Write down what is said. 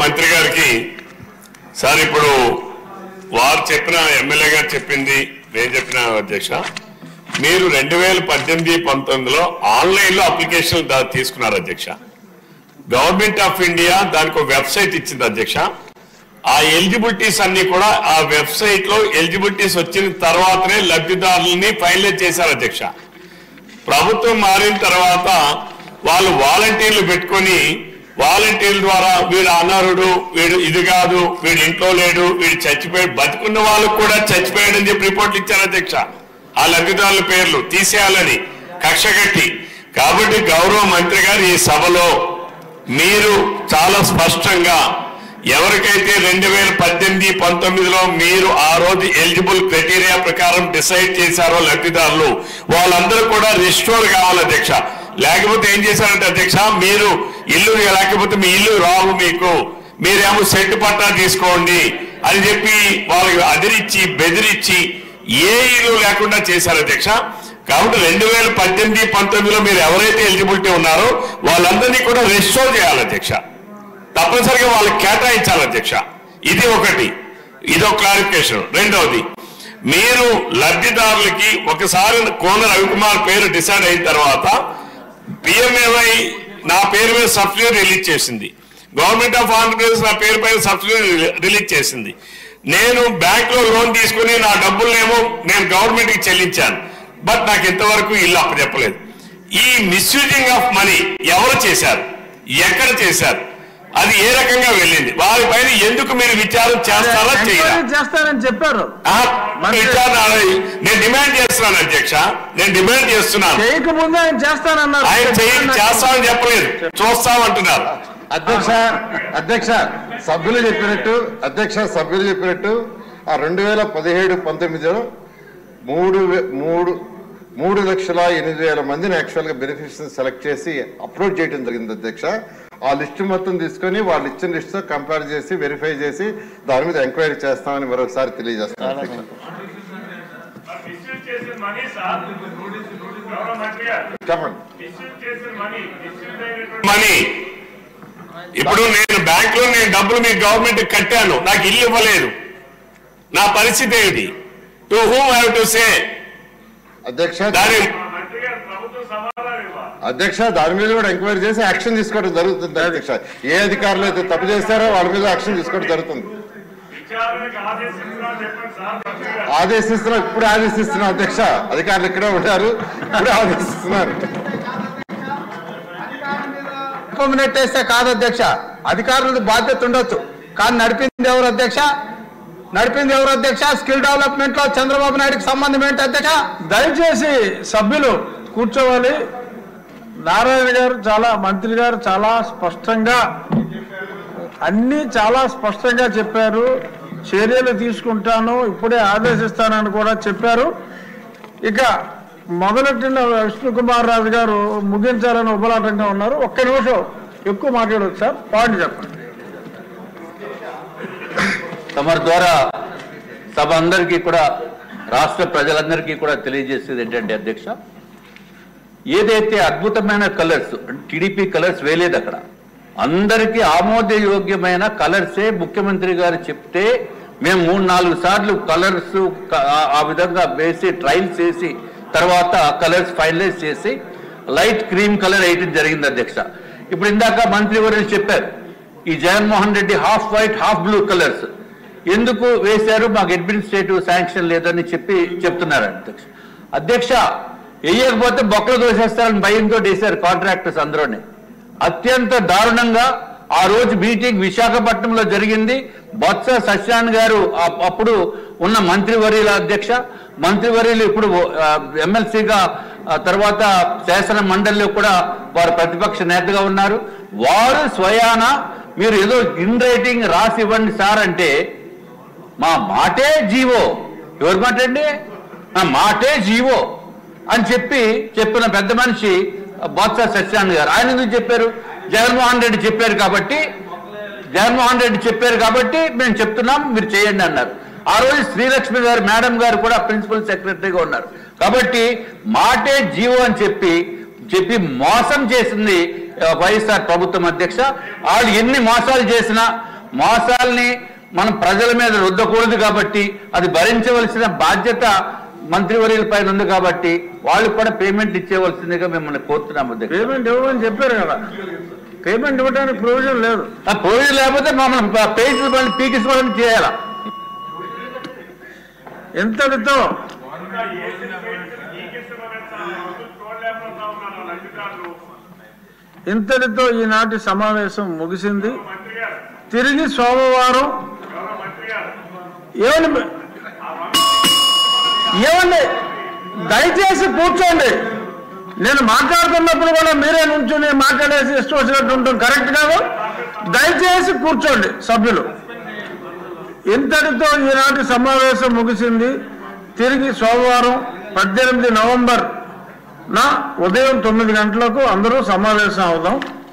మంత్రి గారికి సార్ ఇప్పుడు వారు చెప్పిన ఎమ్మెల్యే గారు చెప్పింది నేను చెప్పిన అధ్యక్ష మీరు రెండు వేల పద్దెనిమిది పంతొమ్మిదిలో ఆన్లైన్లో అప్లికేషన్ దా- తీసుకున్నారు అధ్యక్ష గవర్నమెంట్ ఆఫ్ ఇండియా దానికి ఒక వెబ్సైట్ ఇచ్చింది అధ్యక్ష ఆ ఎలిజిబిలిటీస్ అన్ని కూడా ఆ వెబ్సైట్ లో ఎలిజిబిలిటీస్ వచ్చిన తర్వాతనే లబ్ధిదారులని ఫైనలైజ్ చేశారు అధ్యక్ష ప్రభుత్వం మారిన తర్వాత వాళ్ళు వాలంటీర్లు పెట్టుకొని వాలంటీర్ల ద్వారా వీడు అనర్హుడు వీడు ఇది కాదు వీడు ఇంట్లో లేడు వీడు చచ్చిపోయాడు బతుకున్న వాళ్ళకు కూడా చచ్చిపోయాడని చెప్పి రిపోర్ట్లు ఇచ్చారు అధ్యక్ష ఆ లబ్ధిదారుల పేర్లు తీసేయాలని కక్ష కట్టి కాబట్టి గౌరవ మంత్రి గారు ఈ సభలో మీరు చాలా స్పష్టంగా ఎవరికైతే రెండు వేల పద్దెనిమిది పంతొమ్మిదిలో మీరు ఆ రోజు ఎలిజిబుల్ క్రైటీరియా ప్రకారం డిసైడ్ చేశారో లబ్ధిదారులు వాళ్ళందరూ కూడా రిస్టోర్ కావాలి అధ్యక్ష లేకపోతే ఏం చేశారంటే అధ్యక్ష మీరు ఇల్లు లేకపోతే మీ ఇల్లు రావు మీకు మీరేమో సెట్ పట్టా తీసుకోండి అని చెప్పి వాళ్ళకి అదిరిచ్చి బెదిరించి ఏ ఇల్లు లేకుండా చేశారు అధ్యక్ష కాబట్టి రెండు వేల పద్దెనిమిది పంతొమ్మిదిలో మీరు ఎవరైతే ఎలిజిబిలిటీ ఉన్నారో వాళ్ళందరినీ కూడా రెస్టోర్ చేయాలి అధ్యక్ష తప్పనిసరిగా వాళ్ళకి కేటాయించాలి అధ్యక్ష ఇది ఒకటి ఇది ఒక క్లారిఫికేషన్ రెండవది మీరు లబ్ధిదారులకి ఒకసారి కోన రవికుమార్ పేరు డిసైడ్ అయిన తర్వాత పిఎంఏవై నా పేరు మీద సబ్సిడీ రిలీజ్ చేసింది గవర్నమెంట్ ఆఫ్ ఆంధ్రప్రదేశ్ నా పేరు పైన సబ్సిడీ రిలీజ్ చేసింది నేను బ్యాంక్ లో లోన్ తీసుకుని నా డబ్బులనేమో నేను గవర్నమెంట్ కి చెల్లించాను బట్ నాకు ఇంతవరకు ఇల్లు అప్పచెప్పలేదు ఈ మిస్యూజింగ్ ఆఫ్ మనీ ఎవరు చేశారు ఎక్కడ చేశారు అది ఏ రకంగా వెళ్ళింది వారిపైన ఎందుకు మీరు విచారం చేస్తారా చేయరా ఎంక్వైరీ చేస్తానని చెప్పారు ఆ, విచారణ నేను డిమాండ్ చేస్తున్నాను అధ్యక్ష నేను డిమాండ్ చేస్తున్నాను చేయకముందే ఆయన చేస్తానన్నారు ఆయన చేయి చేస్తామని చెప్పలేదు చూస్తామంటున్నారు అధ్యక్ష అధ్యక్ష సభ్యులు చెప్పినట్టు అధ్యక్ష సభ్యులు చెప్పినట్టు ఆ రెండు వేల పదిహేడు పంతొమ్మిదిలో మూడు వే- మూడు మూడు లక్షల ఎనిమిది వేల మందిని యాక్చువల్ గా బెనిఫిషియరీస్ సెలెక్ట్ చేసి అప్లోడ్ చేయడం జరిగింది అధ్యక్ష ఆ లిస్ట్ మొత్తం తీసుకొని వాళ్ళు ఇచ్చిన లిస్ట్ తో కంపేర్ చేసి వెరిఫై చేసి దాని మీద ఎంక్వైరీ చేస్తామని మరొకసారి తెలియజేస్తాను అధ్యక్ష మిస్యూజ్ చేసిన మనీ సార్ గౌరవ మంత్రి గారు చెప్పండి మిస్యూజ్ చేసిన మనీ మిస్యూజ్ అయినటువంటి మనీ ఇప్పుడు నేను బ్యాంక్ లో నేను డబ్బులు మీ గవర్నమెంట్ కట్టాను నాకు ఇల్లు ఇవ్వలేదు నా పరిస్థితి ఏమిటి to whom have to say అధ్యక్ష దాని మంత్రి గారు ప్రభుత్వం సమాధానం ఇవ్వాలి అధ్యక్ష దాని మీద కూడా ఎంక్వైరీ చేసి యాక్షన్ తీసుకోవడం జరుగుతుంది అధ్యక్ష ఏ అధికారులు అయితే తప్పు చేస్తారో వాళ్ళ మీద యాక్షన్ తీసుకోవడం జరుగుతుంది విచారణకు ఆదేశిస్తున్నామని చెప్పండి సార్ మంత్రి గారు ఆదేశిస్తున్నాం ఇప్పుడు ఆదేశిస్తున్నాం అధ్యక్ష అధికారులు ఇక్కడే ఉంటారు ఇప్పుడే ఆదేశిస్తున్నారు కుప్పం నెట్టేస్తే కాదు అధ్యక్ష అధికారులది బాధ్యత ఉండొచ్చు కానీ నడిపింది ఎవరు అధ్యక్ష నడిపింది ఎవరు అధ్యక్ష స్కిల్ డెవలప్మెంట్ లో చంద్రబాబు నాయుడుకి సంబంధం ఏంటి అధ్యక్ష దయచేసి సభ్యులు కూర్చోవాలి నారాయణ గారు చాలా మంత్రి గారు చాలా స్పష్టంగా అన్నీ చాలా స్పష్టంగా చెప్పారు చర్యలు తీసుకుంటాను ఇప్పుడే ఆదేశిస్తానని కూడా చెప్పారు ఇక మొదలెట్టిన విష్ణుకుమార్ రాజు గారు ముగించాలని ఉపలాటంగా ఉన్నారు ఒక్క నిమిషం ఎక్కువ మాట్లాడవచ్చు సార్ పాయింట్ చెప్పండి తమరి ద్వారా సభ అందరికీ కూడా రాష్ట్ర ప్రజలందరికీ కూడా తెలియజేసేది ఏంటంటే అధ్యక్ష ఏదైతే అద్భుతమైన కలర్స్ టీడీపీ కలర్స్ వేయలేదు అక్కడ అందరికీ ఆమోదయోగ్యమైన కలర్సే ముఖ్యమంత్రి గారు చెప్తే మేము మూడు నాలుగు సార్లు కలర్స్ ఆ విధంగా వేసి ట్రయల్స్ చేసి తర్వాత కలర్స్ ఫైనలైజ్ చేసి లైట్ క్రీమ్ కలర్ వేయటం జరిగింది అధ్యక్ష ఇప్పుడు ఇందాక మంత్రి వర్యులు చెప్పారు ఈ Jaganmohan Reddy half white half blue colours ఎందుకు వేశారు మాకు అడ్మినిస్ట్రేటివ్ శాంక్షన్ లేదని చెప్పి చెప్తున్నారు అధ్యక్ష అధ్యక్ష వేయకపోతే బొక్కలు దోసేస్తారని భయంతో వేశారు కాంట్రాక్టర్స్ అందరూనే అత్యంత దారుణంగా ఆ రోజు మీటింగ్ విశాఖపట్నంలో జరిగింది బొత్స సత్యనారాయణ గారు ఆ- అప్పుడు ఉన్న మంత్రివర్యుల అధ్యక్ష మంత్రివర్యులు ఇప్పుడు ఆ, ఎమ్మెల్సీగా ఆ, తర్వాత శాసన మండలిలో కూడా వారు ప్రతిపక్ష నేతగా ఉన్నారు వారు స్వయాన మీరు ఏదో ఇన్ రైటింగ్ రాసి ఇవ్వండి సార్ అంటే మా మాటే జీవో ఎవరి మాట అండి మా మాటే జీవో అని చెప్పి చెప్పిన పెద్ద మనిషి బొత్స సత్యనారాయణ గారు ఆయన ఎందుకు చెప్పారు జగన్మోహన్ రెడ్డి చెప్పారు కాబట్టి జగన్మోహన్ రెడ్డి చెప్పారు కాబట్టి మేము చెప్తున్నాం మీరు చేయండి అన్నారు ఆ రోజు శ్రీలక్ష్మి గారు మేడం గారు కూడా ప్రిన్సిపల్ సెక్రటరీగా ఉన్నారు కాబట్టి మాటే జీవో అని చెప్పి చెప్పి మోసం చేసింది ఆ, వైఎస్ఆర్ ప్రభుత్వం అధ్యక్ష వాళ్ళు ఎన్ని మోసాలు చేసినా మోసాల్ని మనం ప్రజల మీద రుద్దకూడదు కాబట్టి అది భరించవలసిన బాధ్యత మంత్రివర్యుల పైన ఉంది కాబట్టి వాళ్ళు కూడా పేమెంట్ ఇచ్చేవలసిందిగా మిమ్మల్ని కోరుతున్నాం అధ్యక్ష పేమెంట్ ఇవ్వమని చెప్పారు కదా పేమెంట్ ఇవ్వడానికి ప్రొవిజన్ లేదు ఆ ప్రొవిజన్ లేకపోతే మమ్మల్ని పేజీలు మళ్ళీ పీకించుకోవడం చేయాలా ఎంతటితో ఇంకా ఏసీ ఈకిస్తున్న చూడలేకపోతా ఉన్నారు వాళ్ళ అధికారులు ఇంతటితో ఈనాటి సమావేశం ముగిసింది మంత్రి గారు తిరిగి సోమవారం గౌరవ మంత్రి గారు ఏమండి ఏమండి దయచేసి కూర్చోండి నేను మాట్లాడుతున్నప్పుడు కూడా మీరే నుంచుని మాట్లాడేసి ఇష్టం వచ్చినట్టు ఉంటాం కరెక్ట్ కాదు దయచేసి కూర్చోండి సభ్యులు ఇంతటితో ఈనాటి సమావేశం ముగిసింది తిరిగి సోమవారం పద్దెనిమిది నవంబర్ నా ఉదయం తొమ్మిది గంటలకు అందరూ సమావేశం అవుదాం